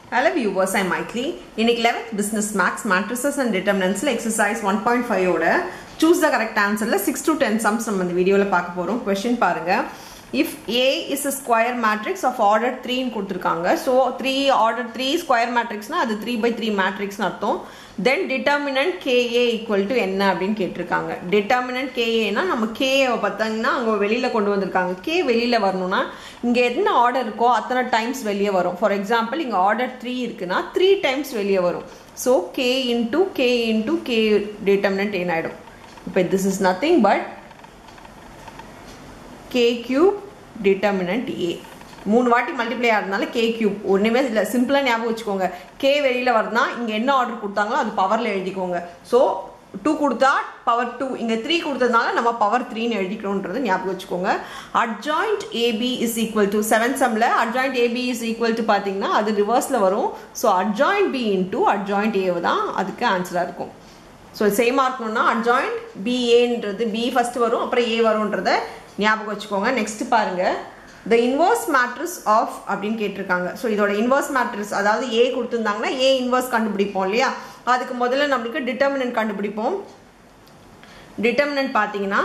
Hello viewers, I'm Maitli. இன்னைக்கு 11th business max matrices and determinantsல exercise 1.5 ஓட choose the correct answerல 6 to 10 sums நம்ம இந்த வீடியோல பார்க்க போறோம் question பாருங்க if A is a square matrix of order 3 ன்னு கொடுத்திருக்காங்க so 3 order 3 square matrixனா அது 3 by 3 matrix னு அர்த்தம் then determinant KA equal to என்ன அப்படின்னு கேட்டிருக்காங்க determinant KA னா நம்ம K பார்த்தீங்கன்னா அங்க வெளியில கொண்டு வந்திருக்காங்க K வெளியில வரணும்னா இங்க என்ன ஆர்டர் இருக்கோ அத்தனை டைம்ஸ் வெளியே வரும் ஃபார் எக்ஸாம்பிள் இங்க ஆர்டர் த்ரீ இருக்குன்னா த்ரீ டைம்ஸ் வெளியே வரும் so K into K into K determinant என்ன ஆயிடும் இப்போ this is nothing but K cube determinant A மூணு வாட்டி மல்டிப்ளை ஆகிறதுனால கே கியூப் ஒன்றுமே இல்லை சிம்பிளாக ஞாபகம் வச்சுக்கோங்க கே வெளியில் வருதுன்னா இங்கே என்ன ஆர்டர் கொடுத்தாங்களோ அது பவரில் எழுதிக்கோங்க ஸோ டூ கொடுத்தா பவர் டூ இங்கே த்ரீ கொடுத்ததுனால நம்ம பவர் த்ரீன்னு எழுதிக்கணுன்றது ஞாபகம் வச்சுக்கோங்க adjoint A B is equal to seven சம்மில் adjoint A B is equal to பார்த்தீங்கன்னா அது ரிவர்ஸில் வரும் so adjoint B into adjoint A தான் அதுக்கு ஆன்சராக இருக்கும் ஸோ சேமாக இருக்கணும்னா அட்ஜாயிண்ட் பிஏன்றது பி ஃபஸ்ட்டு வரும் அப்புறம் ஏ வரும்ன்றத ஞாபகம் வச்சுக்கோங்க நெக்ஸ்ட் பாருங்கள் த இன்வர்ஸ் மேட்ரிஸ் ஆஃப் அப்படின்னு கேட்டிருக்காங்க ஸோ இதோட இன்வர்ஸ் மேட்ரிஸ் அதாவது ஏ கொடுத்துருந்தாங்கன்னா ஏ இன்வர்ஸ் கண்டுபிடிப்போம் இல்லையா அதுக்கு முதல்ல நம்மளுக்கு டிட்டர்மினன்ட் கண்டுபிடிப்போம் டிட்டர்மினன்ட் பார்த்தீங்கன்னா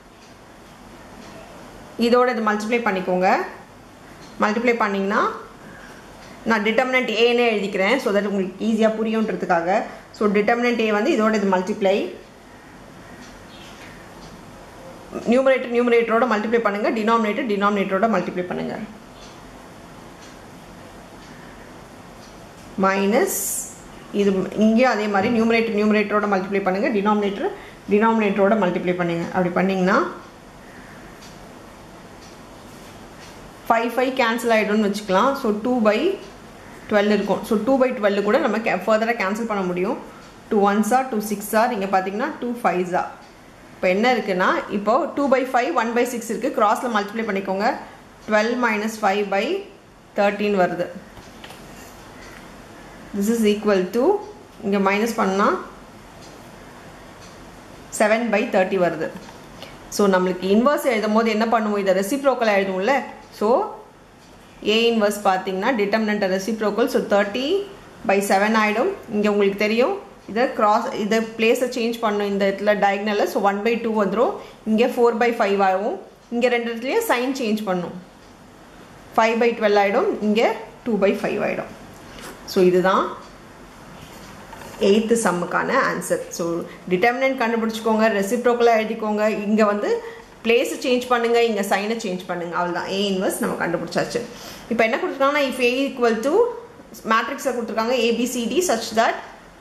இதோட இது மல்டிப்ளை பண்ணிக்கோங்க மல்டிப்ளை பண்ணிங்கன்னா நான் டிட்டர்மினன்ட் ஏன்னே எழுதிக்கிறேன் ஸோ தட் உங்களுக்கு ஈஸியாக புரியுன்றதுக்காக ஸோ டிட்டர்மினன்ட் ஏ வந்து இதோட இது மல்டிப்ளை நியூமரேட்டர் நியூமரேட்டரோட மல்டிப்ளை பண்ணுங்க டினாமினேட்டர் டினாமினேட்டரோட மல்டிப்ளை பண்ணுங்க மைனஸ் இது இங்கேயும் அதே மாதிரி நியூமரேட்டர் நியூமரேட்டரோட மல்டிப்ளை பண்ணுங்க டினாமினேட்டர் டினாமினேட்டரோட மல்டிப்ளை பண்ணுங்க அப்படி பண்ணிங்கன்னா ஃபைவ் ஃபைவ் கேன்சல் ஆகிடும்னு வச்சுக்கலாம் ஸோ டூ பை டுவெல் இருக்கும் ஸோ டூ பை டுவெல் கூட நம்ம கே ஃபர்தராக கேன்சல் பண்ண முடியும் டூ ஒன்ஸா டூ சிக்ஸா இங்கே பார்த்தீங்கன்னா டூ ஃபைவ்ஸா இப்போ என்ன இருக்குன்னா இப்போ two by five one by six இருக்குது க்ராஸில் மல்டிப்ளை பண்ணிக்கோங்க twelve minus five by thirteen வருது திஸ் இஸ் ஈக்குவல் டு இங்கே மைனஸ் பண்ணால் செவன் பை தேர்ட்டி வருது ஸோ நம்மளுக்கு இன்வர்ஸ் எழுதும் போது என்ன பண்ணுவோம் இதை ரெசிப்ரோக்கலாக எழுதுவோம்ல ஸோ ஏ இன்வர்ஸ் பார்த்தீங்கன்னா determinant reciprocal so thirty by seven ஆகிடும் இங்கே உங்களுக்கு தெரியும் இதை கிராஸ் இதை பிளேஸை சேஞ்ச் பண்ணும் இந்த இடத்துல டயக்னலில் ஸோ ஒன் பை டூ வந்துடும் இங்கே ஃபோர் பை ஃபைவ் ஆகும் இங்கே ரெண்டு இடத்துலையும் சைன் சேஞ்ச் பண்ணும் ஃபைவ் பை டுவெல் ஆகிடும் இங்கே டூ பை ஃபைவ் ஆகிடும் ஸோ இதுதான் எயித்து சம்முக்கான ஆன்சர் ஸோ டிட்டர்மினன்ட் கண்டுபிடிச்சிக்கோங்க ரெசிப்ரோக்கலாக எழுதிக்கோங்க இங்கே வந்து பிளேஸை சேஞ்ச் பண்ணுங்கள் இங்கே சைனை சேஞ்ச் பண்ணுங்கள் அவ்வளோதான் ஏ இன்வர்ஸ் நம்ம கண்டுபிடிச்சாச்சு இப்போ என்ன கொடுத்துருக்காங்கன்னா இஃப் ஏ ஈக்குவல் டு மேட்ரிக்ஸை கொடுத்துருக்காங்க ABCD such that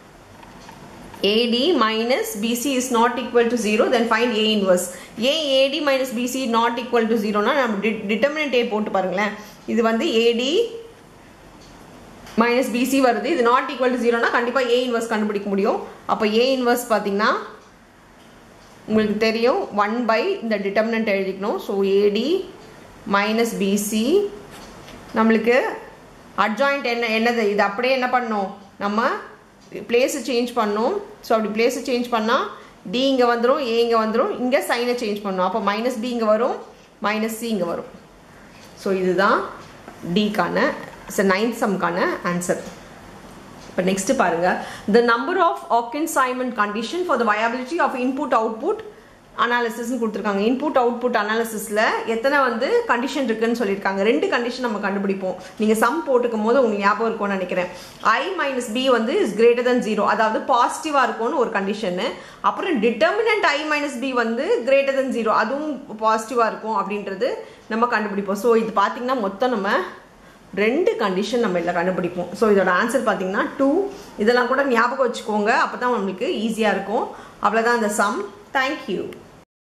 AD minus BC is not equal to 0 then find A inverse ஏன் AD minus BC not equal to 0 னா நம்ம determinant A போட்டு பாருங்களேன் இது வந்து AD minus BC வருது இது not equal to 0 னா கண்டிப்பா A inverse கண்டுபிடிக்க முடியும் அப்போ A inverse பார்த்தீங்கன்னா உங்களுக்கு தெரியும் 1 by இந்த determinant எழுதிக்கணும் ஸோ AD minus BC நம்மளுக்கு adjoint என்ன என்னது இது அப்படியே என்ன பண்ணணும் நம்ம பிளேஸை சேஞ்ச் பண்ணும் ஸோ அப்படி பிளேஸை சேஞ்ச் பண்ணால் டி இங்கே வந்துடும் ஏ இங்கே வந்துடும் இங்கே சைனை சேஞ்ச் பண்ணும் அப்போ மைனஸ் பி இங்கே வரும் மைனஸ் சி இங்கே வரும் ஸோ இதுதான் டிக்கான நைன்த் சம்க்கான ஆன்சர் இப்போ நெக்ஸ்ட் பாருங்க the number of Hawkins Simon condition for the viability of input output அனாலிசிஸ்னு கொடுத்துருக்காங்க இன்புட் அவுட்புட் அனாலிசிஸில் எத்தனை வந்து கண்டிஷன் இருக்குன்னு சொல்லியிருக்காங்க ரெண்டு கண்டிஷன் நம்ம கண்டுபிடிப்போம் நீங்கள் சம் போட்டுக்கும் போது உங்களுக்கு ஞாபகம் இருக்கும்னு நினைக்கிறேன் ஐ மைனஸ் பி வந்து இஸ் கிரேட்டர் தன் ஜீரோ அதாவது பாசிட்டிவாக இருக்கும்னு ஒரு கண்டிஷனு அப்புறம் டிட்டர்மினன்ட் ஐ மைனஸ் பி வந்து கிரேட்டர் தன் ஜீரோ அதுவும் பாசிட்டிவாக இருக்கும் அப்படின்றது நம்ம கண்டுபிடிப்போம் ஸோ இது பார்த்தீங்கன்னா மொத்தம் நம்ம ரெண்டு கண்டிஷன் நம்ம இதில் கண்டுபிடிப்போம் ஸோ இதோட ஆன்சர் பார்த்தீங்கன்னா டூ இதெல்லாம் கூட ஞாபகம் வச்சுக்கோங்க அப்போ தான் நம்மளுக்கு ஈஸியாக இருக்கும் அவ்வளோதான் அந்த சம் தேங்க்யூ